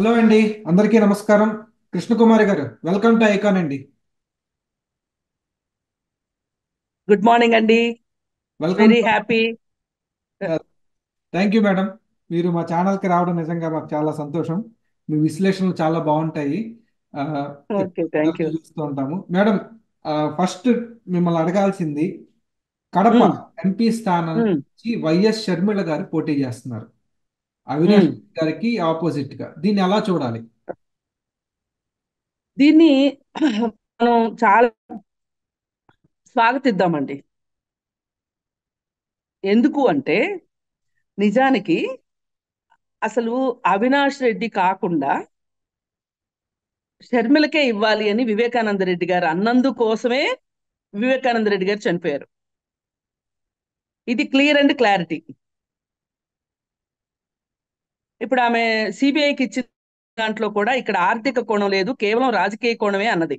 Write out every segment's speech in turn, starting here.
Hello అండి అందరికీ నమస్కారం Krishnakumari garu welcome to icon అండి గుడ్ మార్నింగ్ అండి welcome very happy thank you madam మీరు మా ఛానల్కి రావడం నిజంగా మాకు చాలా సంతోషం మీ విశ్లేషణలు చాలా బాగుంటాయి ఆ, ఓకే థ్యాంక్ యూ చూస్తూ ఉంటాము మేడం ఫస్ట్ మిమ్మల్ని అడగాల్సింది కడప మ్మ్. ఎంపీ స్థానం మ్మ్. నుంచి వైఎస్ షర్మిల గారు పోటీ చేస్తున్నారు అవినాష్ మ్మ్. గారికి ఆపోజిట్ గా దీన్ని ఎలా చూడాలి దీన్ని మనం చాలా స్వాగతిద్దామండి ఎందుకు అంటే నిజానికి అసలు అవినాష్ రెడ్డి కాకుండా షర్మిలకే ఇవ్వాలి అని వివేకానంద రెడ్డి గారు అన్నందుకోసమే వివేకానంద రెడ్డి గారు చనిపోయారు ఇది క్లియర్ అండ్ క్లారిటీ ఇప్పుడు ఆమె సిబిఐకి ఇచ్చిన దాంట్లో కూడా ఇక్కడ ఆర్థిక కోణం లేదు కేవలం రాజకీయ కోణమే అన్నది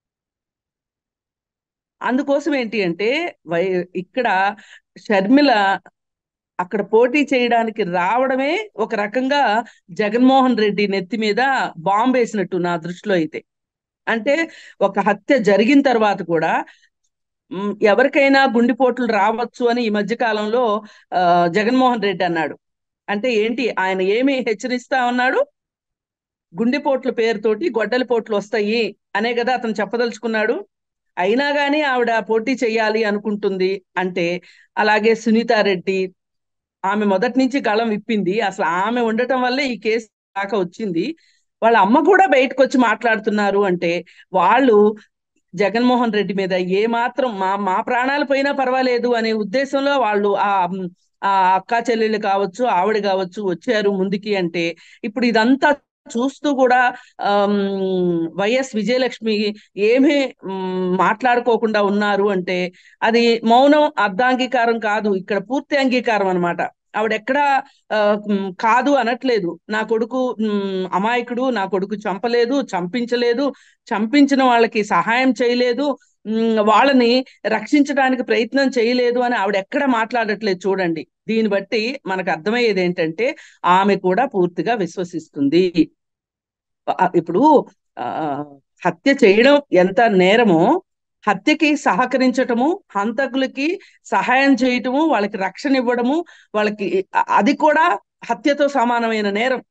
అందుకోసం ఏంటి అంటే వై ఇక్కడ షర్మిల అక్కడ పోటీ చేయడానికి రావడమే ఒక రకంగా జగన్మోహన్ రెడ్డి నెత్తి మీద బాంబు వేసినట్టు నా దృష్టిలో అయితే అంటే ఒక హత్య జరిగిన తర్వాత కూడా మ్, ఎవరికైనా గుండెపోట్లు రావచ్చు అని ఈ మధ్య కాలంలో ఆ, జగన్మోహన్ రెడ్డి అన్నాడు అంటే ఏంటి ఆయన ఏమి హెచ్చరిస్తా ఉన్నాడు గుండెపోట్ల పేరుతోటి గొడ్డలి పోట్లు వస్తాయి అనే కదా అతను చెప్పదలుచుకున్నాడు అయినా కానీ ఆవిడ పోటీ చేయాలి అనుకుంటుంది అంటే అలాగే సునీతారెడ్డి ఆమె మొదటి నుంచి గళం విప్పింది అసలు ఆమె ఉండటం వల్లే ఈ కేసు దాకా వచ్చింది వాళ్ళ అమ్మ కూడా బయటకు వచ్చి మాట్లాడుతున్నారు అంటే వాళ్ళు జగన్మోహన్ రెడ్డి మీద ఏ మాత్రం మా మా ప్రాణాలు పోయినా పర్వాలేదు అనే ఉద్దేశంలో వాళ్ళు ఆ ఆ అక్క చెల్లెళ్ళు కావచ్చు ఆవిడ కావచ్చు వచ్చారు ముందుకి అంటే ఇప్పుడు ఇదంతా చూస్తూ కూడా ఆమ్, వైఎస్ విజయలక్ష్మి ఏమీ మ్, మాట్లాడుకోకుండా ఉన్నారు అంటే అది మౌనం అర్ధాంగీకారం కాదు ఇక్కడ పూర్తి అంగీకారం అన్నమాట ఆవిడ ఎక్కడా ఆ, మ్, కాదు అనట్లేదు నా కొడుకు మ్, అమాయకుడు నా కొడుకు చంపలేదు చంపించలేదు చంపించిన వాళ్ళకి సహాయం చేయలేదు మ్, వాళ్ళని రక్షించడానికి ప్రయత్నం చేయలేదు అని ఆవిడ ఎక్కడ మాట్లాడట్లేదు చూడండి దీన్ని బట్టి మనకు అర్థమయ్యేది ఏంటంటే ఆమె కూడా పూర్తిగా విశ్వసిస్తుంది ఆ, ఇప్పుడు ఆ, హత్య చేయడం ఎంత నేరమో హత్యకి సహకరించటము హంతకులకి సహాయం చేయటము వాళ్ళకి రక్షణ ఇవ్వడము వాళ్ళకి అ- అది కూడా హత్యతో సమానమైన నేరం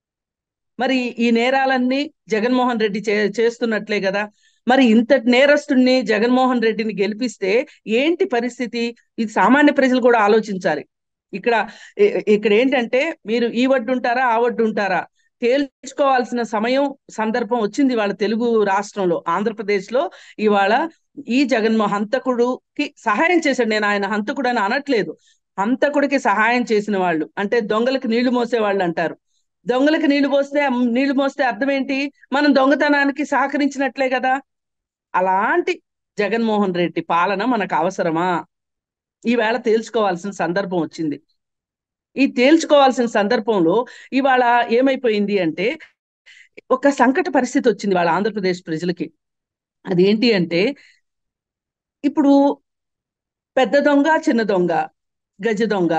మరి ఈ నేరాలన్నీ జగన్మోహన్ రెడ్డి చే చేస్తున్నట్లే కదా మరి ఇంతటి నేరస్తుడిని జగన్మోహన్ రెడ్డిని గెలిపిస్తే ఏంటి పరిస్థితి ఇది సామాన్య ప్రజలు కూడా ఆలోచించాలి ఇక్కడ ఇ- ఇక్కడ ఏంటంటే మీరు ఈ వడ్డు ఉంటారా ఆ వడ్డు ఉంటారా తేల్చుకోవాల్సిన సమయం సందర్భం వచ్చింది వాళ్ళ తెలుగు రాష్ట్రంలో ఆంధ్రప్రదేశ్ లో ఇవాళ ఈ జగన్మో హంతకుడుకి సహాయం చేశాడు నేను ఆయన హంతకుడు అని అనట్లేదు హంతకుడికి సహాయం చేసిన వాళ్ళు అంటే దొంగలకు నీళ్లు మోసే వాళ్ళు అంటారు దొంగలకు నీళ్లు పోస్తే నీళ్లు మోస్తే అర్థం ఏంటి మనం దొంగతనానికి సహకరించినట్లే కదా అలాంటి జగన్మోహన్ రెడ్డి పాలన మనకు అవసరమా ఈవేళ తేల్చుకోవాల్సిన సందర్భం వచ్చింది ఈ తేల్చుకోవాల్సిన సందర్భంలో ఇవాళ ఏమైపోయింది అంటే ఒక సంకట పరిస్థితి వచ్చింది వాళ్ళ ఆంధ్రప్రదేశ్ ప్రజలకి అదేంటి అంటే ఇప్పుడు పెద్ద దొంగ చిన్న దొంగ గజ దొంగ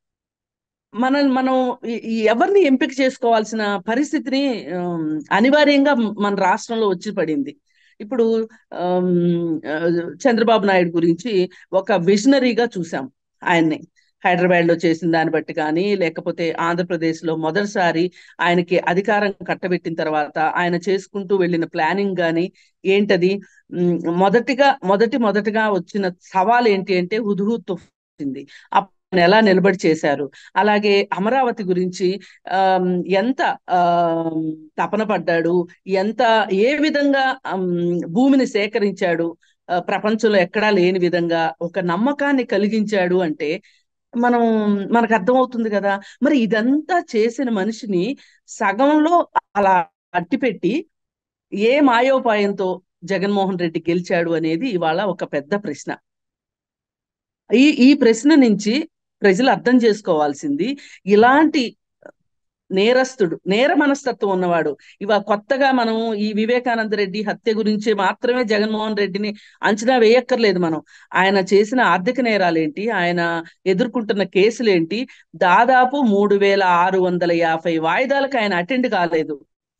మనం మనం ఈ- ఈ ఎవరిని ఎంపిక చేసుకోవాల్సిన పరిస్థితిని ఆమ్, అనివార్యంగా మన రాష్ట్రంలో వచ్చి పడింది ఇప్పుడు ఆమ్, ఆ, చంద్రబాబు నాయుడు గురించి ఒక విజనరీగా చూసాం ఆయన్ని హైదరాబాద్ లో చేసిన దాన్ని బట్టి కానీ లేకపోతే ఆంధ్రప్రదేశ్ లో మొదటిసారి ఆయనకి అధికారం కట్టబెట్టిన తర్వాత ఆయన చేసుకుంటూ వెళ్ళిన ప్లానింగ్ కానీ ఏంటది ఉమ్, మొదటిగా మొదటి మొదటిగా వచ్చిన సవాల్ ఏంటి అంటే హుద్హుద్ వచ్చింది అప్పుడు ఆయన ఎలా నిలబడి చేశారు అలాగే అమరావతి గురించి ఆమ్, ఎంత ఆమ్, తపన పడ్డాడు ఎంత ఏ విధంగా ఆమ్, భూమిని సేకరించాడు ఆ, ప్రపంచంలో ఎక్కడా లేని విధంగా ఒక నమ్మకాన్ని కలిగించాడు అంటే మనం మనకు అర్థమవుతుంది కదా మరి ఇదంతా చేసిన మనిషిని సగంలో అలా అట్టిపెట్టి ఏ మాయోపాయంతో జగన్మోహన్ రెడ్డి గెలిచాడు అనేది ఇవాళ ఒక పెద్ద ప్రశ్న ఈ ఈ ప్రశ్న నుంచి ప్రజలు అర్థం చేసుకోవాల్సింది ఇలాంటి నేరస్తుడు నేర మనస్తత్వం ఉన్నవాడు ఇవ కొత్తగా మనం ఈ వివేకానంద రెడ్డి హత్య గురించి మాత్రమే జగన్మోహన్ రెడ్డిని అంచనా వేయక్కర్లేదు మనం ఆయన చేసిన ఆర్థిక నేరాలేంటి ఆయన ఎదుర్కొంటున్న కేసులేంటి దాదాపు మూడు వేల ఆరు వందల యాభై వాయిదాలకు ఆయన అటెండ్ కాలేదు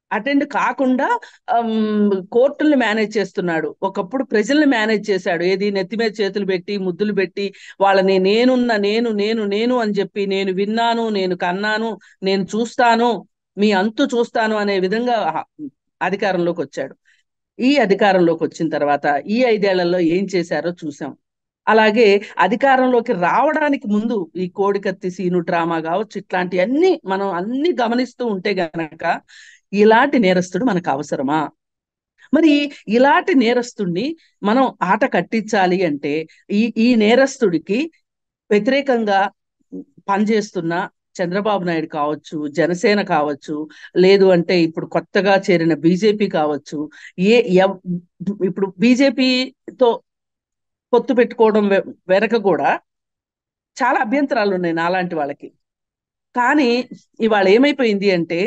అటెండ్ కాకుండా కోర్టుల్ని మేనేజ్ చేస్తున్నాడు ఒకప్పుడు ప్రజల్ని మేనేజ్ చేశాడు ఏది నెత్తి మీద చేతులు పెట్టి ముద్దులు పెట్టి వాళ్ళని నేనున్న నేను నేను నేను అని చెప్పి నేను విన్నాను నేను కన్నాను నేను చూస్తాను మీ అంతు చూస్తాను అనే విధంగా అధికారంలోకి వచ్చాడు ఈ అధికారంలోకి వచ్చిన తర్వాత ఈ ఐదేళ్లలో ఏం చేశారో చూసాం అలాగే అధికారంలోకి రావడానికి ముందు ఈ కోడికత్తి సీను డ్రామా కావచ్చు ఇట్లాంటివన్నీ మనం అన్ని గమనిస్తూ ఉంటే గనక ఇలాంటి నేరస్తుడు మనకు అవసరమా మరి ఇలాంటి నేరస్తుడిని మనం ఆట కట్టించాలి అంటే ఈ ఈ నేరస్తుడికి వ్యతిరేకంగా పనిచేస్తున్న చంద్రబాబు నాయుడు కావచ్చు జనసేన కావచ్చు లేదు అంటే ఇప్పుడు కొత్తగా చేరిన బీజేపీ కావచ్చు ఏ ఇప్పుడు బీజేపీతో పొత్తు పెట్టుకోవడం వెనక కూడా చాలా అభ్యంతరాలు ఉన్నాయి నాలాంటి వాళ్ళకి కానీ ఇవాళ ఏమైపోయింది అంటే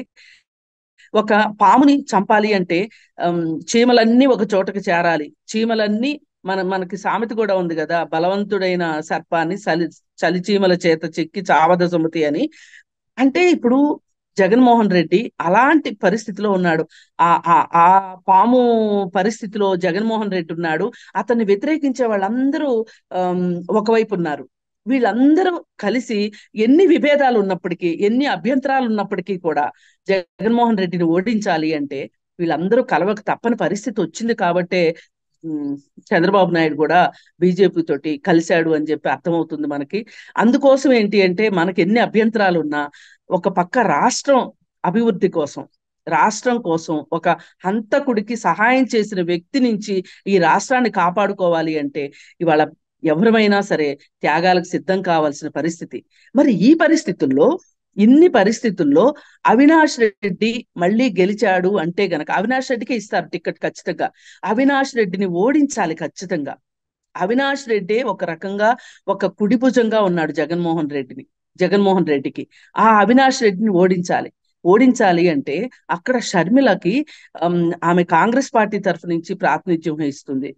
ఒక పాముని చంపాలి అంటే చీమలన్నీ ఒక చోటకి చేరాలి చీమలన్నీ మన మనకి సామెత కూడా ఉంది కదా బలవంతుడైన సర్పాన్ని చలి చలి చీమల చేత చెక్కి చావద సుమతి అని అంటే ఇప్పుడు జగన్మోహన్ రెడ్డి అలాంటి పరిస్థితిలో ఉన్నాడు ఆ ఆ పాము పరిస్థితిలో జగన్మోహన్ రెడ్డి ఉన్నాడు అతన్ని వ్యతిరేకించే వాళ్ళందరూ ఒకవైపు ఉన్నారు వీళ్ళందరూ కలిసి ఎన్ని విభేదాలు ఉన్నప్పటికీ ఎన్ని అభ్యంతరాలు ఉన్నప్పటికీ కూడా జగన్మోహన్ రెడ్డిని ఓడించాలి అంటే వీళ్ళందరూ కలవక తప్పని పరిస్థితి వచ్చింది కాబట్టే చంద్రబాబు నాయుడు కూడా బీజేపీ తోటి కలిశాడు అని చెప్పి అర్థమవుతుంది మనకి అందుకోసం ఏంటి అంటే మనకి ఎన్ని అభ్యంతరాలు ఉన్నా ఒక పక్క రాష్ట్రం అభివృద్ధి కోసం రాష్ట్రం కోసం ఒక హంతకుడికి సహాయం చేసిన వ్యక్తి నుంచి ఈ రాష్ట్రాన్ని కాపాడుకోవాలి అంటే ఇవాళ ఎవరమైనా సరే త్యాగాలకు సిద్ధం కావాల్సిన పరిస్థితి మరి ఈ పరిస్థితుల్లో ఇన్ని పరిస్థితుల్లో అవినాష్ రెడ్డి మళ్ళీ గెలిచాడు అంటే గనక అవినాష్ రెడ్డికి ఇస్తారు టికెట్ ఖచ్చితంగా అవినాష్ రెడ్డిని ఓడించాలి ఖచ్చితంగా అవినాష్ రెడ్డి ఒక రకంగా ఒక కుడిభుజంగా ఉన్నాడు జగన్మోహన్ రెడ్డిని జగన్మోహన్ రెడ్డికి ఆ అవినాష్ రెడ్డిని ఓడించాలి ఓడించాలి అంటే అక్కడ షర్మిలకి ఆమె కాంగ్రెస్ పార్టీ తరఫు నుంచి ప్రాతినిధ్యం వహిస్తుంది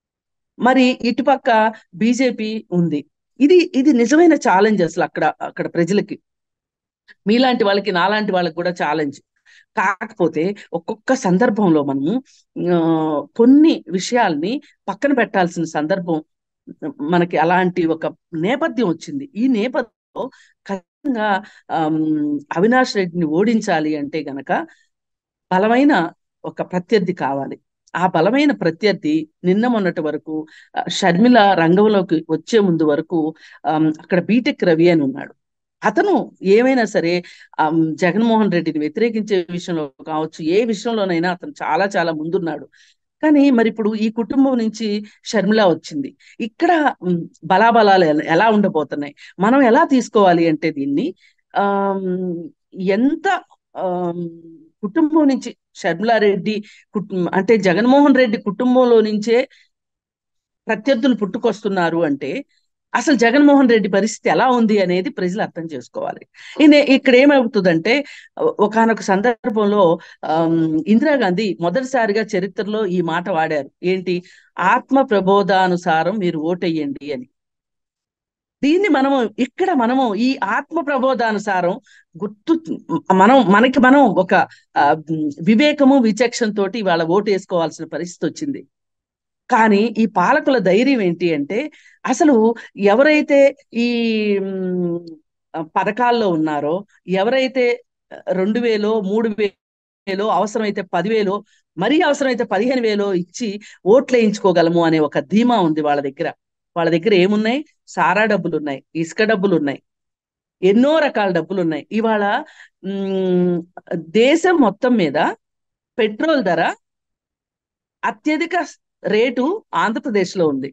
మరి ఇటుపక్క బీజేపీ ఉంది ఇది ఇది నిజమైన ఛాలెంజ్ అసలు అక్కడ అక్కడ ప్రజలకి మీలాంటి వాళ్ళకి నాలాంటి వాళ్ళకి కూడా ఛాలెంజ్ కాకపోతే ఒక్కొక్క సందర్భంలో మనము కొన్ని విషయాల్ని పక్కన పెట్టాల్సిన సందర్భం మనకి అలాంటి ఒక నేపథ్యం వచ్చింది ఈ నేపథ్యంలో ఖచ్చితంగా అవినాష్ రెడ్డిని ఓడించాలి అంటే గనక బలమైన ఒక ప్రత్యర్థి కావాలి ఆ బలమైన ప్రత్యర్థి నిన్న మొన్నటి వరకు షర్మిల రంగంలోకి వచ్చే ముందు వరకు అక్కడ బీటెక్ రవి అని ఉన్నాడు అతను ఏమైనా సరే జగన్మోహన్ రెడ్డిని వ్యతిరేకించే విషయంలో కావచ్చు ఏ విషయంలోనైనా అతను చాలా చాలా ముందున్నాడు కానీ మరి ఇప్పుడు ఈ కుటుంబం నుంచి షర్మిల వచ్చింది ఇక్కడ బలాబలాలు ఎలా ఉండబోతున్నాయి మనం ఎలా తీసుకోవాలి అంటే దీన్ని ఆ ఎంత కుటుంబం నుంచి షర్మిలారెడ్డి అంటే జగన్మోహన్ రెడ్డి కుటుంబంలో నుంచే ప్రత్యర్థులు పుట్టుకొస్తున్నారు అంటే అసలు జగన్మోహన్ రెడ్డి పరిస్థితి ఎలా ఉంది అనేది ప్రజలు అర్థం చేసుకోవాలి ఇక్కడ ఏమవుతుందంటే ఒకనొక సందర్భంలో ఇందిరాగాంధీ మొదటిసారిగా చరిత్రలో ఈ మాట వాడారు ఏంటి ఆత్మ ప్రబోధానుసారం మీరు ఓటెయ్యండి అని దీన్ని మనము ఇక్కడ మనము ఈ ఆత్మ ప్రబోధానుసారం గుర్తు మనం మనకి మనం ఒక వివేకము విచక్షణ తోటి వాళ్ళ ఓటు వేసుకోవాల్సిన పరిస్థితి వచ్చింది కానీ ఈ పాలకుల ధైర్యం ఏంటి అంటే అసలు ఎవరైతే ఈ పథకాల్లో ఉన్నారో ఎవరైతే రెండు వేలో మూడు వేలో అవసరమైతే పదివేలో మరీ అవసరమైతే పదిహేను వేలో ఇచ్చి ఓట్లు వేయించుకోగలము అనే ఒక ధీమా ఉంది వాళ్ళ దగ్గర వాళ్ళ దగ్గర ఏమున్నాయి సారా డబ్బులు ఉన్నాయి ఇసుక డబ్బులు ఉన్నాయి ఎన్నో రకాల డబ్బులు ఉన్నాయి ఇవాళ దేశం మొత్తం మీద పెట్రోల్ ధర అత్యధిక రేటు ఆంధ్రప్రదేశ్లో ఉంది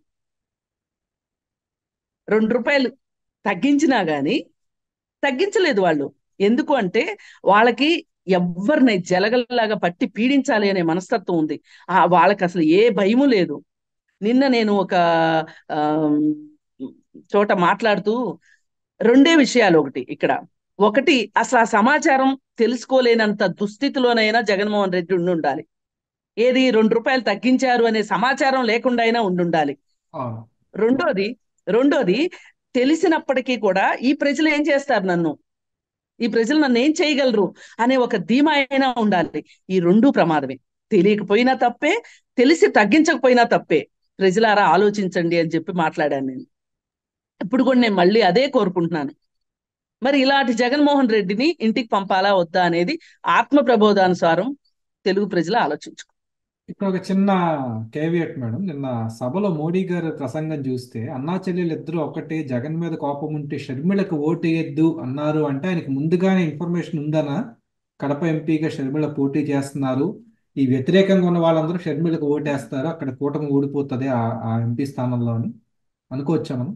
రెండు రూపాయలు తగ్గించినా గాని తగ్గించలేదు వాళ్ళు ఎందుకు అంటే వాళ్ళకి ఎవరిని జలగల్లాగా పట్టి పీడించాలి అనే మనస్తత్వం ఉంది ఆ వాళ్ళకి అసలు ఏ భయము లేదు నిన్న నేను ఒక చోట మాట్లాడుతూ రెండే విషయాలు ఒకటి ఇక్కడ ఒకటి అసలు ఆ సమాచారం తెలుసుకోలేనంత దుస్థితిలోనైనా జగన్మోహన్ రెడ్డి ఉండి ఉండాలి ఏది రెండు రూపాయలు తగ్గించారు అనే సమాచారం లేకుండా అయినా ఉండుండాలి రెండోది రెండోది తెలిసినప్పటికీ కూడా ఈ ప్రజలు ఏం చేస్తారు నన్ను ఈ ప్రజలు నన్ను ఏం చేయగలరు అనే ఒక ధీమా అయినా ఉండాలి ఈ రెండు ప్రమాదమే తెలియకపోయినా తప్పే తెలిసి తగ్గించకపోయినా తప్పే ప్రజలారా ఆలోచించండి అని చెప్పి మాట్లాడాను నేను ఇప్పుడు కూడా నేను మళ్ళీ అదే కోరుకుంటున్నాను మరి ఇలాంటి జగన్మోహన్ రెడ్డిని ఇంటికి పంపాలా వద్దా అనేది ఆత్మ ప్రబోధానుసారం తెలుగు ప్రజలు ఆలోచించు ఇక్కడ ఒక చిన్న కేవియట్ మేడం నిన్న సభలో మోడీ గారి ప్రసంగం చూస్తే అన్నా చెల్లెలు ఇద్దరు ఒకటే జగన్ మీద కోపం ఉంటే షర్మిలకు ఓటు వేయద్దు అన్నారు అంటే ఆయనకి ముందుగానే ఇన్ఫర్మేషన్ ఉందనా కడప ఎంపీగా షర్మిల పోటీ చేస్తున్నారు ఈ వ్యతిరేకంగా ఉన్న వాళ్ళందరూ షర్మిలకు ఓటేస్తారు అక్కడ కూటమి ఓడిపోతుంది ఆ ఆ ఎంపీ స్థానంలో అని అనుకోవచ్చా మనం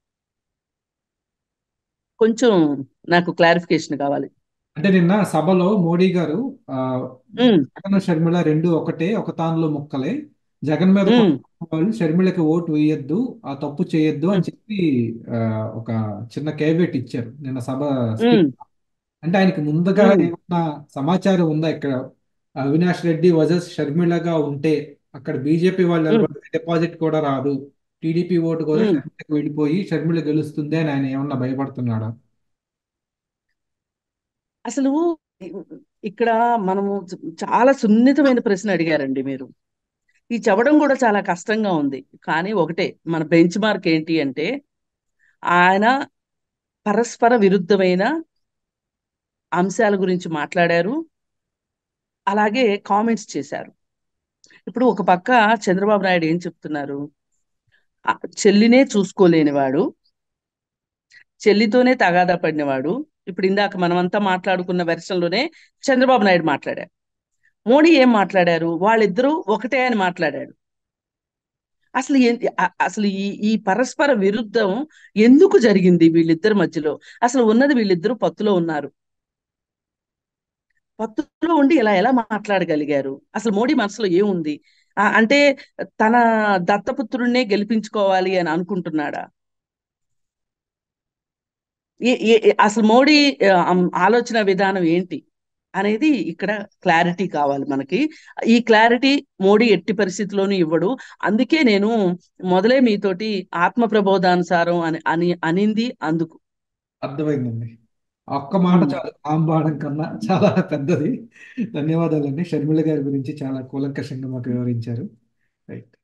కొంచెం నాకు క్లారిఫికేషన్ కావాలి అంటే నిన్న సభలో మోడీ గారు ఆ, ఉమ్, జగన్ షర్మిల రెండు ఒకటే ఒక తానులో ముక్కలే జగన్ మీద ఉమ్, కోపం వాళ్ళు షర్మిలకి ఓటు వేయొద్దు ఆ తప్పు చేయొద్దు అని ఉమ్, చెప్పి ఆ, ఒక చిన్న కేబెట్ ఇచ్చారు నిన్న సభ స్పీచ్ ఉమ్, అంటే ఆయనకి ముందుగా ఉమ్, ఏమన్నా సమాచారం ఉందా ఇక్కడ అవినాష్ రెడ్డి వర్సెస్ షర్మిలగా ఉంటే అక్కడ బీజేపీ వాళ్ళు ఉమ్, నిలబడితే డిపాజిట్ కూడా రాదు టీడీపీ ఓటు కూడా ఉమ్. షర్మిలకు వెళ్ళిపోయి షర్మిల గెలుస్తుంది అని ఆయన ఏమన్నా భయపడుతున్నాడా అసలు ఇక్కడ మనము చాలా సున్నితమైన ప్రశ్న అడిగారండి మీరు ఈ చెప్పడం కూడా చాలా కష్టంగా ఉంది కానీ ఒకటే మన బెంచ్ మార్క్ ఏంటి అంటే ఆయన పరస్పర విరుద్ధమైన అంశాల గురించి మాట్లాడారు అలాగే కామెంట్స్ చేశారు ఇప్పుడు ఒక పక్క చంద్రబాబు నాయుడు ఏం చెప్తున్నారు ఆ చెల్లినే చూసుకోలేనివాడు చెల్లితోనే తగాదా పడినవాడు ఇప్పుడు ఇందాక మనమంతా మాట్లాడుకున్న వెర్షన్లోనే చంద్రబాబు నాయుడు మాట్లాడారు మోడీ ఏం మాట్లాడారు వాళ్ళిద్దరూ ఒకటే అని మాట్లాడాడు అసలు ఏ- అ- అసలు ఈ ఈ పరస్పర విరుద్ధం ఎందుకు జరిగింది వీళ్ళిద్దరి మధ్యలో అసలు ఉన్నది వీళ్ళిద్దరూ పత్తులో ఉన్నారు పత్తులో ఉండి ఇలా ఎలా మాట్లాడగలిగారు అసలు మోడీ మనసులో ఏముంది ఆ, అంటే తన దత్తపుత్రుడినే గెలిపించుకోవాలి అని అనుకుంటున్నాడా ఏ- ఏ- ఏ- అసలు మోడీ ఆ, ఆమ్, ఆలోచన విధానం ఏంటి అనేది ఇక్కడ క్లారిటీ కావాలి మనకి ఈ క్లారిటీ మోడీ ఎట్టి పరిస్థితిలోనూ ఇవ్వడు అందుకే నేను మొదలే మీతోటి ఆత్మ ప్రబోధానుసారం అని అని అనింది అందుకు అర్థమైందండి ఆ ఒక్క మాట ఉమ్. చాలు ఆంబాడం కన్నా చాలా పెద్దది ధన్యవాదాలండి షర్మిల గారి గురించి చాలా కూలంకషంగా మాకు వివరించారు రైట్